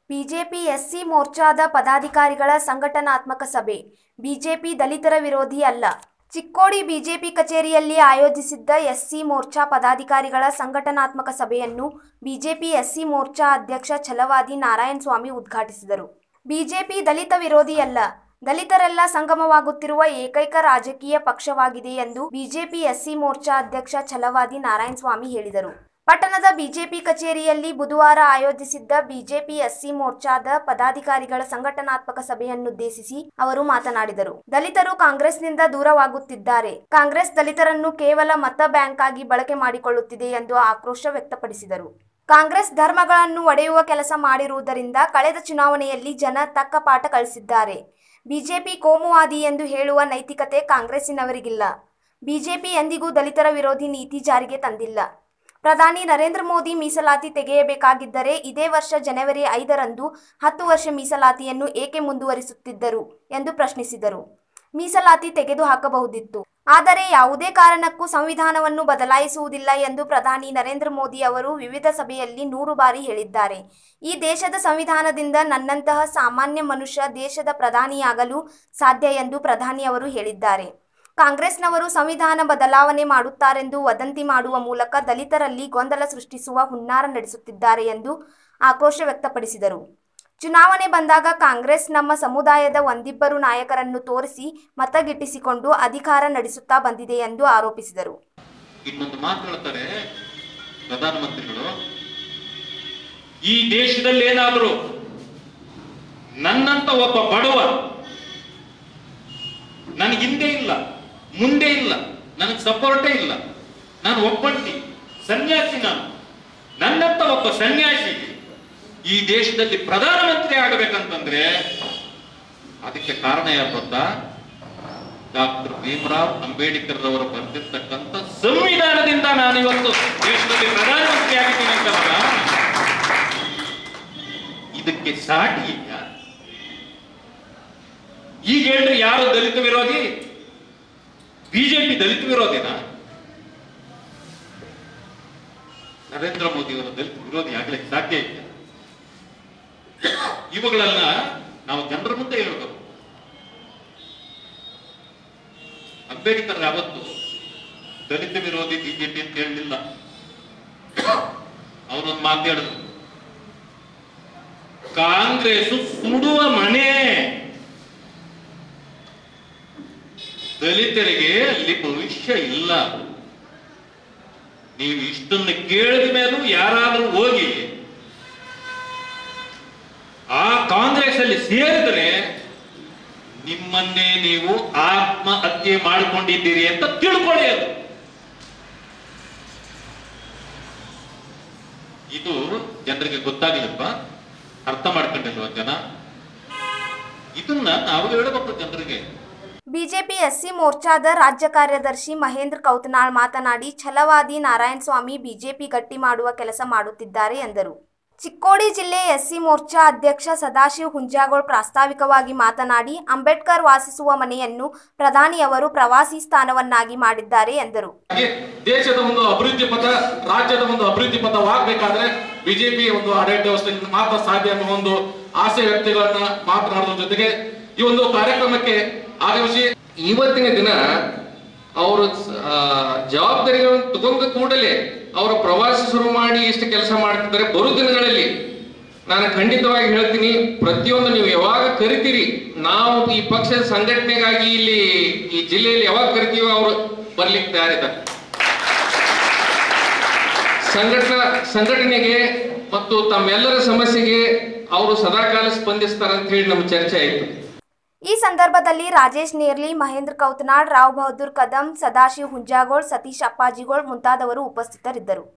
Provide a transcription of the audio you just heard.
BJP SC ಮೋರ್ಚಾದ ಪದಾಧಿಕಾರಿಗಳ ಸಂಘಟನಾತ್ಮಕ ಸಭೆ ಬಿಜೆಪಿ ದಲಿತರ ವಿರೋಧಿ ಅಲ್ಲ ಚಿಕ್ಕೋಡಿ ಬಿಜೆಪಿ ಕಚೇರಿಯಲ್ಲಿ ಆಯೋಜಿಸಿದ್ದ ಎಸ್ಸಿ ಮೋರ್ಚಾ ಪದಾಧಿಕಾರಿಗಳ ಸಂಘಟನಾತ್ಮಕ ಸಭೆಯನ್ನು ಬಿಜೆಪಿ ಎಸ್ಸಿ ಮೋರ್ಚಾ ಅಧ್ಯಕ್ಷ ಛಲವಾದಿ ನಾರಾಯಣ ಸ್ವಾಮಿ ಉದ್ಘಾಟಿಸಿದರು ಬಿಜೆಪಿ ದಲಿತ ವಿರೋಧಿಯಲ್ಲ ದಲಿತರೆಲ್ಲ ಸಂಗಮವಾಗುತ್ತಿರುವ ಏಕೈಕ ರಾಜಕೀಯ ಪಕ್ಷವಾಗಿದೆ ಎಂದು ಬಿಜೆಪಿ ಎಸ್ಸಿ ಮೋರ್ಚಾ ಅಧ್ಯಕ್ಷ ಛಲವಾದಿ ನಾರಾಯಣ ಸ್ವಾಮಿ ಹೇಳಿದರು ಪಟ್ಟಣದ ಬಿಜೆಪಿ ಕಚೇರಿಯಲ್ಲಿ ಬುಧವಾರ ಆಯೋಜಿಸಿದ್ದ ಬಿಜೆಪಿ ಎಸ್ಸಿ ಮೋರ್ಚಾದ ಪದಾಧಿಕಾರಿಗಳ ಸಂಘಟನಾತ್ಮಕ ಸಭೆಯನ್ನುದ್ದೇಶಿಸಿ ಅವರು ಮಾತನಾಡಿದರು ದಲಿತರು ಕಾಂಗ್ರೆಸ್ನಿಂದ ದೂರವಾಗುತ್ತಿದ್ದಾರೆ ಕಾಂಗ್ರೆಸ್ ದಲಿತರನ್ನು ಕೇವಲ ಮತ ಬ್ಯಾಂಕ್ ಆಗಿ ಬಳಕೆ ಮಾಡಿಕೊಳ್ಳುತ್ತಿದೆ ಎಂದು ಆಕ್ರೋಶ ವ್ಯಕ್ತಪಡಿಸಿದರು ಕಾಂಗ್ರೆಸ್ ಧರ್ಮಗಳನ್ನು ಒಡೆಯುವ ಕೆಲಸ ಮಾಡಿರುವುದರಿಂದ ಕಳೆದ ಚುನಾವಣೆಯಲ್ಲಿ ಜನ ತಕ್ಕ ಪಾಠ ಕಲಿಸಿದ್ದಾರೆ ಬಿಜೆಪಿ ಕೋಮುವಾದಿ ಎಂದು ಹೇಳುವ ನೈತಿಕತೆ ಕಾಂಗ್ರೆಸ್ಸಿನವರಿಗಿಲ್ಲ ಬಿಜೆಪಿ ಎಂದಿಗೂ ದಲಿತರ ವಿರೋಧಿ ನೀತಿ ಜಾರಿಗೆ ತಂದಿಲ್ಲ ಪ್ರಧಾನಿ ನರೇಂದ್ರ ಮೋದಿ ಮೀಸಲಾತಿ ತೆಗೆಯಬೇಕಾಗಿದ್ದರೆ ಇದೇ ವರ್ಷ ಜನವರಿ ಐದರಂದು ಹತ್ತು ವರ್ಷ ಮೀಸಲಾತಿಯನ್ನು ಏಕೆ ಮುಂದುವರಿಸುತ್ತಿದ್ದರು ಎಂದು ಪ್ರಶ್ನಿಸಿದರು ಮೀಸಲಾತಿ ತೆಗೆದು ಹಾಕಬಹುದಿತ್ತು ಆದರೆ ಯಾವುದೇ ಕಾರಣಕ್ಕೂ ಸಂವಿಧಾನವನ್ನು ಬದಲಾಯಿಸುವುದಿಲ್ಲ ಎಂದು ಪ್ರಧಾನಿ ನರೇಂದ್ರ ಮೋದಿ ಅವರು ವಿವಿಧ ಸಭೆಯಲ್ಲಿ ನೂರು ಬಾರಿ ಹೇಳಿದ್ದಾರೆ ಈ ದೇಶದ ಸಂವಿಧಾನದಿಂದ ನನ್ನಂತಹ ಸಾಮಾನ್ಯ ಮನುಷ್ಯ ದೇಶದ ಪ್ರಧಾನಿಯಾಗಲು ಸಾಧ್ಯ ಎಂದು ಪ್ರಧಾನಿ ಅವರು ಹೇಳಿದ್ದಾರೆ ಕಾಂಗ್ರೆಸ್ನವರು ಸಂವಿಧಾನ ಬದಲಾವಣೆ ಮಾಡುತ್ತಾರೆಂದು ವದಂತಿ ಮಾಡುವ ಮೂಲಕ ದಲಿತರಲ್ಲಿ ಗೊಂದಲ ಸೃಷ್ಟಿಸುವ ಹುನ್ನಾರ ನಡೆಸುತ್ತಿದ್ದಾರೆ ಎಂದು ಆಕ್ರೋಶ ವ್ಯಕ್ತಪಡಿಸಿದರು ಚುನಾವಣೆ ಬಂದಾಗ ಕಾಂಗ್ರೆಸ್ ನಮ್ಮ ಸಮುದಾಯದ ಒಂದಿಬ್ಬರು ನಾಯಕರನ್ನು ತೋರಿಸಿ ಮತಗಿಟ್ಟಿಸಿಕೊಂಡು ಅಧಿಕಾರ ನಡೆಸುತ್ತಾ ಬಂದಿದೆ ಎಂದು ಆರೋಪಿಸಿದರು ಇನ್ನೊಂದು ಮಾತು ಹೇಳ್ತಾರೆ ಪ್ರಧಾನಮಂತ್ರಿಗಳು ಈ ದೇಶದಲ್ಲಿ ಏನಾದರೂ ನನ್ನಂತ ಒಬ್ಬ ಬಡವ ನನಗೆ ಹಿಂದೆ ಇಲ್ಲ ಮುಂದೆ ಇಲ್ಲ ನನಗೆ ಸಪೋರ್ಟೇ ಇಲ್ಲ ನಾನು ಒಬ್ಬಂಟಿ ಸನ್ಯಾಸಿ ನಾನು ನನ್ನಂತ ಒಬ್ಬ ಸನ್ಯಾಸಿ ಈ ದೇಶದಲ್ಲಿ ಪ್ರಧಾನಮಂತ್ರಿ ಆಗಬೇಕಂತಂದ್ರೆ ಅದಕ್ಕೆ ಕಾರಣ ಯಾರು ಗೊತ್ತಾ ಡಾಕ್ಟರ್ ಭೀಮರಾವ್ ಅಂಬೇಡ್ಕರ್ ರವರು ಬರೆದಿರ್ತಕ್ಕಂಥ ಸಂವಿಧಾನದಿಂದ ನಾನು ಇವತ್ತು ದೇಶದಲ್ಲಿ ಪ್ರಧಾನಮಂತ್ರಿ ಆಗಿದ್ದೀನಿ ಅಂತಲ್ಲ ಇದಕ್ಕೆ ಸಾಟಿ ಇದೆಯಾ ಈಗ ಹೇಳ್ರಿ ಯಾರು ದಲಿತ ವಿರೋಧಿ ಬಿಜೆಪಿ ದಲಿತ ವಿರೋಧಿನ ನರೇಂದ್ರ ಮೋದಿ ಅವರು ದಲಿತ ವಿರೋಧಿ ಆಗ್ಲಿಕ್ಕೆ ಸಾಧ್ಯ ಇಲ್ಲ ಇವುಗಳನ್ನ ನಾವು ಜನರ ಮುಂದೆ ಹೇಳ್ಬೇಕು ಅಂಬೇಡ್ಕರ್ ಯಾವತ್ತು ದಲಿತ ವಿರೋಧಿ ಬಿಜೆಪಿ ಅಂತ ಹೇಳಲಿಲ್ಲ ಅವರೊಂದು ಮಾತು ಹೇಳಿದ್ರು ಕಾಂಗ್ರೆಸ್ ಸುಡುವ ಮನೆ ದಲಿತರಿಗೆ ಅಲ್ಲಿ ಭವಿಷ್ಯ ಇಲ್ಲ ನೀವು ಇಷ್ಟನ್ನು ಕೇಳಿದ ಮೇಲೂ ಯಾರಾದರೂ ಹೋಗಿ ಆ ಕಾಂಗ್ರೆಸ್ ಅಲ್ಲಿ ಸೇರಿದ್ರೆ ನಿಮ್ಮನ್ನೇ ನೀವು ಆತ್ಮಹತ್ಯೆ ಮಾಡಿಕೊಂಡಿದ್ದೀರಿ ಅಂತ ತಿಳ್ಕೊಳ್ಳಿ ಅದು ಇದು ಜನರಿಗೆ ಗೊತ್ತಾಗಲಿಲ್ಪ ಅರ್ಥ ಮಾಡ್ಕೊಂಡಿಲ್ವ ಜನ ಇದನ್ನ ನಾವು ಹೇಳಬೇಕು ಜನರಿಗೆ ಬಿಜೆಪಿ ಎಸ್ಸಿ ಮೋರ್ಚಾದ ರಾಜ್ಯ ಕಾರ್ಯದರ್ಶಿ ಮಹೇಂದ್ರ ಕೌತನಾಳ್ ಮಾತನಾಡಿ ಛಲವಾದಿ ನಾರಾಯಣ ಸ್ವಾಮಿ ಬಿಜೆಪಿ ಗಟ್ಟಿ ಮಾಡುವ ಕೆಲಸ ಮಾಡುತ್ತಿದ್ದಾರೆ ಎಂದರು ಚಿಕ್ಕೋಡಿ ಜಿಲ್ಲೆ ಎಸ್ಸಿ ಮೋರ್ಚಾ ಅಧ್ಯಕ್ಷ ಸದಾಶಿವ್ ಹುಂಜಾಗೋಳ್ ಪ್ರಾಸ್ತಾವಿಕವಾಗಿ ಮಾತನಾಡಿ ಅಂಬೇಡ್ಕರ್ ವಾಸಿಸುವ ಮನೆಯನ್ನು ಪ್ರಧಾನಿಯವರು ಪ್ರವಾಸಿ ಸ್ಥಾನವನ್ನಾಗಿ ಮಾಡಿದ್ದಾರೆ ಎಂದರು ಹಾಗೆ ದೇಶದ ಒಂದು ಅಭಿವೃದ್ಧಿ ಪಥ ರಾಜ್ಯದ ಒಂದು ಅಭಿವೃದ್ಧಿ ಪಥವಾಗಬೇಕಾದ್ರೆ ಬಿಜೆಪಿ ಒಂದು ಆಡಳಿತ ವ್ಯವಸ್ಥೆಯಿಂದ ಮಾತ್ರ ಸಾಧ್ಯ ಅನ್ನೋ ಒಂದು ಆಸೆ ವ್ಯಕ್ತಿಗಳನ್ನ ಮಾತನಾಡೋದ್ರ ಜೊತೆಗೆ ಈ ಒಂದು ಕಾರ್ಯಕ್ರಮಕ್ಕೆ ಆಗಮಿಸಿ ಇವತ್ತಿನ ದಿನ ಅವರು ಜವಾಬ್ದಾರಿಗಳನ್ನು ತಗೊಂಡ ಕೂಡಲೇ ಅವರ ಪ್ರವಾಸ ಶುರು ಮಾಡಿ ಎಷ್ಟು ಕೆಲಸ ಮಾಡ್ತಿದ್ದಾರೆ ಬರೋ ದಿನಗಳಲ್ಲಿ ನಾನು ಖಂಡಿತವಾಗಿ ಹೇಳ್ತೀನಿ ಪ್ರತಿಯೊಂದು ನೀವು ಯಾವಾಗ ಕರಿತೀರಿ ನಾವು ಈ ಪಕ್ಷದ ಸಂಘಟನೆಗಾಗಿ ಇಲ್ಲಿ ಈ ಜಿಲ್ಲೆಯಲ್ಲಿ ಯಾವಾಗ ಕರಿತೀವೋ ಅವರು ಬರ್ಲಿಕ್ಕೆ ತಯಾರಿದ್ದಾರೆ ಸಂಘಟನಾ ಸಂಘಟನೆಗೆ ಮತ್ತು ತಮ್ಮೆಲ್ಲರ ಸಮಸ್ಯೆಗೆ ಅವರು ಸದಾಕಾಲ ಸ್ಪಂದಿಸ್ತಾರೆ ಅಂತ ಹೇಳಿ ನಮ್ಮ ಚರ್ಚೆ ಆಯಿತು ಈ ಸಂದರ್ಭದಲ್ಲಿ ರಾಜೇಶ್ ನೇರ್ಲಿ ಮಹೇಂದ್ರ ಕೌತನಾಳ್ ರಾವ್ ಬಹದ್ದೂರ್ ಕದಂ ಸದಾಶಿವ್ ಹುಂಜಾಗೋಳ್ ಸತೀಶ್ ಅಪ್ಪಾಜಿಗೋಳ್ ಮುಂತಾದವರು ಉಪಸ್ಥಿತರಿದ್ದರು